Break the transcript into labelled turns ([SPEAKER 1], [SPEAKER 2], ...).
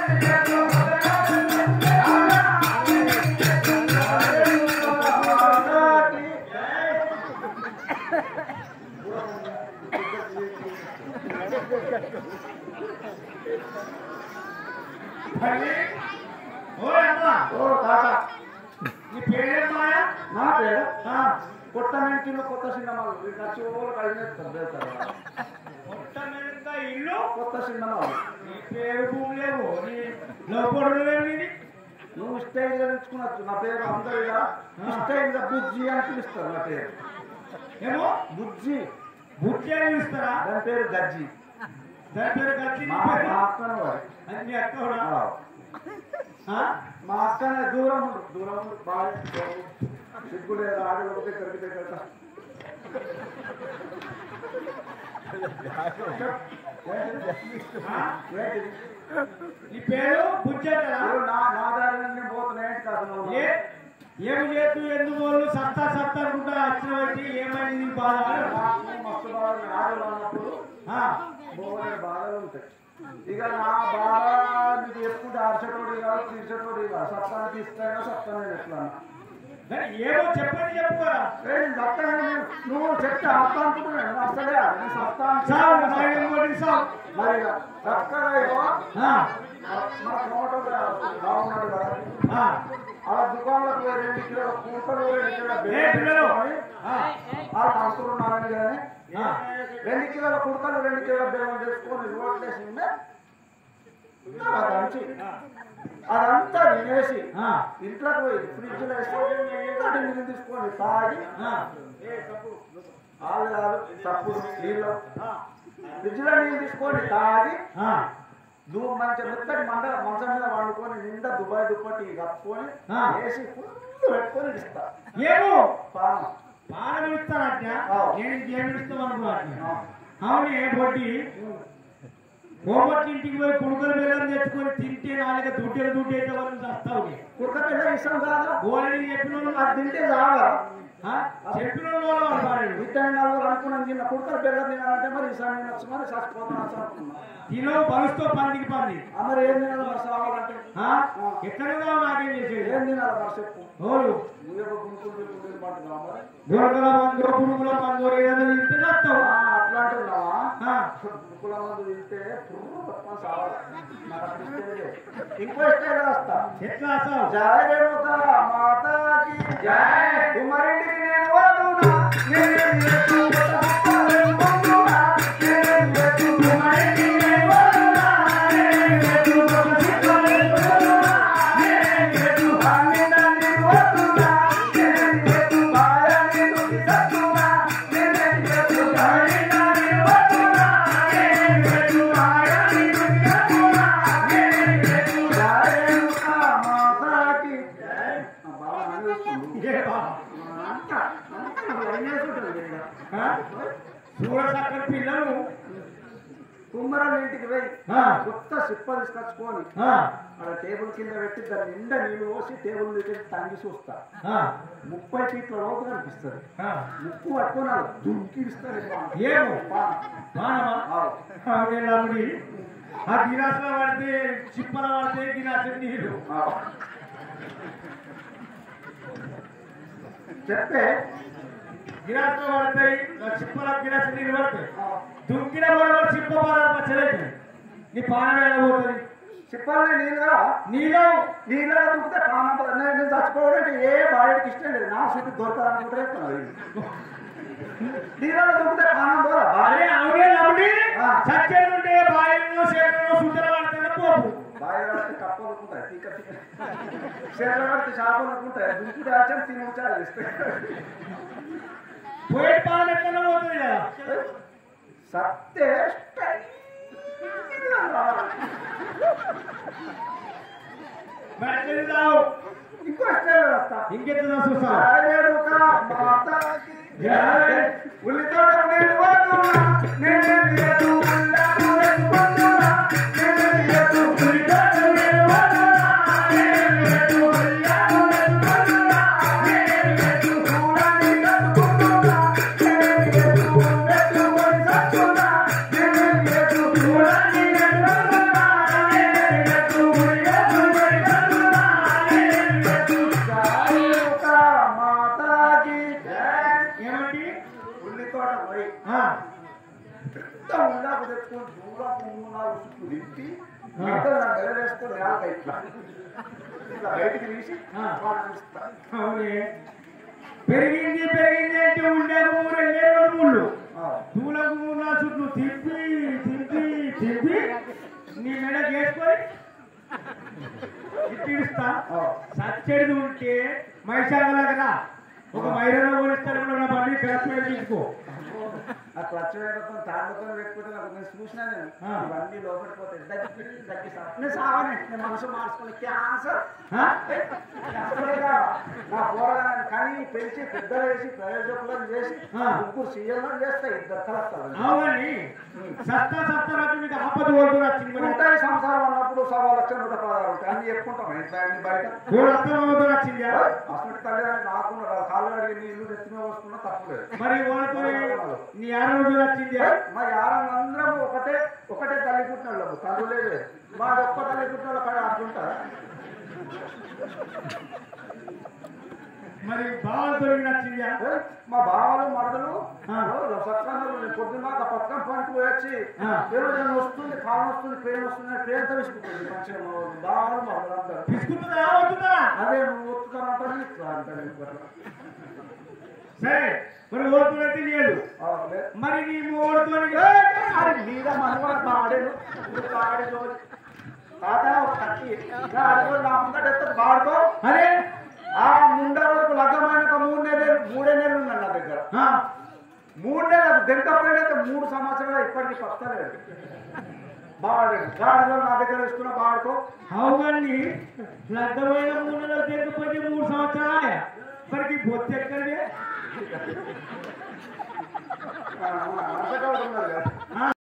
[SPEAKER 1] తల్లి, ఓయ్ అమ్మ,
[SPEAKER 2] ఓ తాత
[SPEAKER 1] నీ పేరేమాయా
[SPEAKER 2] నా పేరు కొత్త మెంటిలో కొత్త సినిమాలు నచ్చి ఓళ్ళు కలిగినెత్తారు వేస్తారు
[SPEAKER 1] మొట్టమొదట ఇల్లు
[SPEAKER 2] కొత్త సినిమాలు
[SPEAKER 1] నీ పేరు భూమి లేవు నీ లోపడు లేవు నీది.
[SPEAKER 2] నువ్వు స్టైల్ గా తెచ్చుకున్నచ్చు నా పేరు అందరూ ఇలా స్టైల్ గా బుజ్జి అని పిలుస్తారు నా పేరు
[SPEAKER 1] ఏమో
[SPEAKER 2] బుజ్జి
[SPEAKER 1] బుద్ధి అని ఇస్తారా
[SPEAKER 2] దాని పేరు గజ్జి
[SPEAKER 1] దాని పేరు కలిసి
[SPEAKER 2] మా మా అక్కన వారి
[SPEAKER 1] అది మీ అక్క కూడా
[SPEAKER 2] ఆ.
[SPEAKER 1] ఆ?
[SPEAKER 2] మా అక్కనే దూరం ఉండు దూరం ఉండు బాగా సిగ్గు లేదు ఆడలు దగ్గరికి దగ్గర
[SPEAKER 1] ఆ?
[SPEAKER 2] ఏంటిది?
[SPEAKER 1] నీ పేరు బుజ్జంటారా
[SPEAKER 2] ఎవరు నా నా దారి నేను పోతున్నా ఏంటి కాదు నువ్వు?
[SPEAKER 1] ఏ ఏమి చేతు ఎందుకు వాళ్ళు సత్తా సత్తా అనుకుంటా వచ్చిన వ్యక్తి ఏమైంది నీ బాధ
[SPEAKER 2] నాకు మస్తు బాధలు ఆడలు అన్నప్పుడు
[SPEAKER 1] ఆ,
[SPEAKER 2] బోలే బాధలు ఉంటాయి ఇక నా బాధ నీకు చెప్పుకుంటే అరచటోడి కాదు తీర్చటోడి కాదు సత్తాన్ని తీస్తాయినా సత్తాన్ని ఎట్లా
[SPEAKER 1] మరి ఏమో చెప్పని చెప్పుకోరా
[SPEAKER 2] ఏం సత్తాన్ని నేను- నువ్వు చెప్తే అర్థం అనుకుంటున్నాను అసలే నేను సత్తా అని
[SPEAKER 1] సావు
[SPEAKER 2] చెప్తాను.
[SPEAKER 1] మరి ఇంకోటి సావు
[SPEAKER 2] మరి ఇక చక్కగా ఇగో,
[SPEAKER 1] ఆ,
[SPEAKER 2] మన టమాటో బాగున్నాడు కదా
[SPEAKER 1] ఆ.
[SPEAKER 2] ఆ దుకాణంలోకి పోయి రెండు కిలోల కూటలు రెండు కిలోల
[SPEAKER 1] ఏ
[SPEAKER 2] బెల్లం
[SPEAKER 1] పిల్లలు
[SPEAKER 2] తెచ్చుకొని,
[SPEAKER 1] ఆ,
[SPEAKER 2] వాళ్ళు అనుకున్నారని కానీ
[SPEAKER 1] ఆ.
[SPEAKER 2] రెండు కిలోల కుడకలు రెండు కిలోల బెల్లం తెచ్చుకొని రోట్లేసి ఉండే అదంచి అదంతా వినేసి
[SPEAKER 1] ఆ.
[SPEAKER 2] ఇంట్లోకి పోయి ఫ్రిడ్జ్ లో వేసి ఇంకా నీళ్ళు తీసుకొని తాగి
[SPEAKER 1] ఆ.
[SPEAKER 2] ఆలు కాదు తప్పుడు నీళ్ళు ఫ్రిడ్జ్ లో నీళ్ళు తీసుకొని తాగి
[SPEAKER 1] ఆ.
[SPEAKER 2] దు మంచి మెత్తటి మంద మంచం మీద వండుకొని నిండా దుబాయ్ దుప్పటి కప్పుకొని
[SPEAKER 1] ఆ.
[SPEAKER 2] వేసి ఫుల్ పెట్టుకొని ఇస్తా
[SPEAKER 1] ఏమో
[SPEAKER 2] పానం
[SPEAKER 1] పానం ఇస్తానట
[SPEAKER 2] ఆ.
[SPEAKER 1] నేను ఇంకేమి ఇస్తాం అనుకున్నా అవును ఏ పొట్టి కోమటి ఇంటికి పోయి పుడుకలు బెల్లం తెచ్చుకొని తింటే నాలుగ దుడ్డలు దుడ్డు అయితే వాళ్ళు చస్తావు
[SPEAKER 2] కుక్క పిల్ల ఇష్టం కాదు
[SPEAKER 1] గోలని చెప్పిన వాళ్ళు
[SPEAKER 2] అది తింటే చావరా
[SPEAKER 1] ఆ? చెప్పిన వాళ్ళు వాళ్ళు వాడాడు.
[SPEAKER 2] ఇద్దరు నలుగురు అనుకున్నాను తిన్న కుక్కలు బెల్లం తినాలంటే మరి ఈసారి నేను వచ్చి మరి చచ్చిపోతాను అనుకున్నా
[SPEAKER 1] తినో బలుస్తో పందికి పంది
[SPEAKER 2] ఆ మరి ఏం తినాలి మరి సావాలంటే
[SPEAKER 1] ఆ? ఎక్కడుగా నాకేం చేసేది
[SPEAKER 2] ఏం తినాలి మరి చెప్పు
[SPEAKER 1] ఓలు
[SPEAKER 2] నువ్వే గుంపులు గుంపులు పట్టుకున్నావు మరి
[SPEAKER 1] గోడకల పందో పురుగుల పందో ఏదైనా తింటే చస్తావు
[SPEAKER 2] ఆ, అట్లా అంటున్నావా
[SPEAKER 1] ఆ.
[SPEAKER 2] కుక్కల మందు తింటే పుర్రు పట్టుకొని సావాలి నాకు అట్లా ఇష్టం లేదు. ఇంకో ఇష్టం వస్తా
[SPEAKER 1] ఎట్లా వస్తావు
[SPEAKER 2] జయ రేణుక మాతాకి జయ కుమారుడికి నేను వదునా నేను ఎత్తు పొందునా నేను ఎత్తు కుమారుడికి నేను వదునా నేను ఎత్తు పొందునా నేను ఎత్తు హామిదాన్ని వదునా నేను ఎత్తు బాయాన్ని తుకిసతునా నేను ఎత్తు హామిదాన్ని వదునా నేను ఎత్తు బాయాన్ని తుకిసతునా నేను ఎత్తు జయ రేణుక మాతాకి జయ ఆ బావ నన్ను చూస్తుంది.
[SPEAKER 1] ఏ బా
[SPEAKER 2] అంతా అంతా ఏం చేసుకుంటుంది ఈడ?
[SPEAKER 1] ఆ? చూడ చక్కని పిల్లలు
[SPEAKER 2] కుమ్మరాల ఇంటికి పోయి
[SPEAKER 1] ఆ.
[SPEAKER 2] కొత్త సిప్ప తీసుకొచ్చుకొని
[SPEAKER 1] ఆ,
[SPEAKER 2] అక్కడ టేబుల్ కింద పెట్టి దాని నిండా నీళ్లు పోసి టేబుల్ దగ్గర తంగి చూస్తా
[SPEAKER 1] ఆ,
[SPEAKER 2] ముప్పై ఫీట్ల లోపు కనిపిస్తుంది
[SPEAKER 1] ఆ.
[SPEAKER 2] ముక్కు పట్టుకొని అలా దుంకి ఇస్తారు
[SPEAKER 1] ఏమో? మానవా అవునే రాముడి ఆ గిలాసులో పడితే చిప్పల పడితే గిలాసు నీళ్ళు
[SPEAKER 2] చెప్తే
[SPEAKER 1] గిలాసులో పడతాయి ఆ చిప్పల గిలాసు నీళ్ళు పడతాయి దుంకిన బరోబర్ చిప్ప బాగా పచ్చలేదు నీ పానం ఏడబోతుంది
[SPEAKER 2] చెప్పాలని నీళ్ళ
[SPEAKER 1] నీలో
[SPEAKER 2] నీళ్ళ దుంకితే ప్రాణం పోతుంది. నేను నేను చచ్చిపోవడం అంటే ఏ భార్యకి ఇష్టం లేదు నా చుట్టూ దొరకాలనుకుంటే చెప్తున్నా నీళ్ళ దుంకితే ప్రాణం పోదా
[SPEAKER 1] అరే అవునే రాముడి
[SPEAKER 2] ఆ.
[SPEAKER 1] సత్యంటే బాయిలో సేపలో సుందర పడితే పోపు
[SPEAKER 2] బాగా పడితే కప్పలు అనుకుంటాయి తీక తీక చేతులు పడితే చేపలు అనుకుంటాయి దుంకుడు ఆచారం తిని ఉంచాలి ఇస్తే
[SPEAKER 1] పోయేటి పానం ఎట్లా పోతుంది కదా
[SPEAKER 2] సత్తే
[SPEAKER 1] మరి ఎట్లా తింటావు?
[SPEAKER 2] ఇంకో స్టైల్ వస్తా
[SPEAKER 1] ఇంకెట్లా చూస్తావు
[SPEAKER 2] జయరేణుక మాతాకి జయ. ఉల్లితోట నేను వదునా, నేను ఎత్తు ఉల్లాను ఎత్తుకొందునా, నేను ఎత్తు ఉల్లితోట నేను వదునా, నేను ఎత్తు ఉల్లాను ఎత్తుకొందునా, నేను ఎత్తు చూడని కట్టుకుందునా, నేను ఎత్తు ఎత్తుకొని సచ్చునా, నేను ఎత్తు చూడని ఎత్తుకొందునా, నేను ఎత్తు వేసుకొని దూరం మూడు నాలుగు చుట్టూ దింపి
[SPEAKER 1] ఆ.
[SPEAKER 2] మిగతా నా మెడ వేసుకొని నేలక ఇట్లా ఇట్లా బయటికి తీసి
[SPEAKER 1] ఆ.
[SPEAKER 2] వాడిని ఇస్తా.
[SPEAKER 1] అవునే పెరిగింది పెరిగింది అంటే ఉండే మూడు వెళ్ళే రెండు ముళ్ళు
[SPEAKER 2] ఆ.
[SPEAKER 1] తూలకు మూడు నా చుట్టూ తిప్పి తిప్పి తిప్పి నీ మెడ చేసుకొని ఇట్టిస్తా
[SPEAKER 2] ఆ.
[SPEAKER 1] సచ్చడిది ఉంటే మైసాగ దగ్గర ఒక మైరలో పోలిస్తారు కూడా నా బండి కరెక్ట్ తీసుకో
[SPEAKER 2] ఆ క్లచ్ వేయడంతో తాళ్ళతో పెట్టుకుంటే నాకు నేను చూసినా నేను
[SPEAKER 1] ఆ.
[SPEAKER 2] ఇవన్నీ లోపలికి పోతాయి దగ్గర దగ్గర సావ నేను సావని నేను మనసు మార్చుకుని క్యాన్సర్
[SPEAKER 1] ఆ?
[SPEAKER 2] క్యాన్సర్గా నా పోరగాన్ని కానీ పెంచి పెద్దలు వేసి ప్రయోజకులను చేసి
[SPEAKER 1] ఆ.
[SPEAKER 2] ముగ్గురు సీఎంలను చేస్తే ఇద్దరు కలుస్తారు
[SPEAKER 1] అవునండి సత్తా సత్తా రాజు నీకు ఆపద కోరుకుని వచ్చింది మరి
[SPEAKER 2] ఉంటాయి సంసారం అన్నప్పుడు సవా లక్ష నూట పదహారు ఉంటాయి అన్ని చెప్పుకుంటాం ఇంట్లో అన్ని బయట
[SPEAKER 1] కోడి అత్తమామతో వచ్చిందా
[SPEAKER 2] అసలు తల్లిదండ్రులు నాకు కాళ్ళు అడిగి నీ ఇల్లు నెత్తిన వస్తున్నా తప్పలేదు
[SPEAKER 1] మరి వాళ్ళతో నీ ఆరోగ్యం వచ్చిందా
[SPEAKER 2] మా యారందరం ఒకటే ఒకటే తల్లి పుట్టినోళ్ళము తండ్రులే వేరు. మా ఒక్క తల్లి పుట్టినోళ్ళ కాడ అట్లుంటారా
[SPEAKER 1] మరి బాగా దొరికి నచ్చిందా
[SPEAKER 2] ఏ? మా బావలు మరదలు
[SPEAKER 1] ఆ.
[SPEAKER 2] సత్కారాలు నేను పొద్దున్న ఆ పక్కన పనికి పోయొచ్చి
[SPEAKER 1] ఆ.
[SPEAKER 2] ఏమైనా వస్తుంది కాలం వస్తుంది పెయిన్ వస్తుంది పెయిన్ తో విసుకుంటుంది మంచిగా మా వాళ్ళు. బావలు మరదలు అందరూ
[SPEAKER 1] తీసుకుంటుందా వస్తుందా
[SPEAKER 2] అదే నువ్వు ఒత్తుతానంటే ఇట్లా అంటారు ఇంకొకటి.
[SPEAKER 1] సరే మరి ఓటునైతే లేదు
[SPEAKER 2] ఆ, లే.
[SPEAKER 1] మరి నీ మూడుతో
[SPEAKER 2] ఏ, అరే మీద మనవర బాడేను ఇప్పుడు బాడే జోలి తాత ఒక కత్తి నా అడుగు నా ముందట ఎత్త బాడుకో
[SPEAKER 1] అరే
[SPEAKER 2] ఆ ముండ వరకు లగ్గమైన ఒక మూడు నెలలు మూడే నెలలు ఉన్నాను నా దగ్గర
[SPEAKER 1] ఆ,
[SPEAKER 2] మూడు నెలలు దెంకపోయినైతే మూడు సంవత్సరాలు ఇప్పటికీ పత్తలేదు బాడు గాడిలో నా దగ్గర ఇస్తున్న బాడుకో
[SPEAKER 1] అవునండి లగ్నమైన మూడు నెలలు తిరగకపోతే మూడు సంవత్సరాలు మరికి బొత్తు ఎక్కడిదే
[SPEAKER 2] ఆ, ఆ, అంతగా ఉన్నది కదా
[SPEAKER 1] ఆ,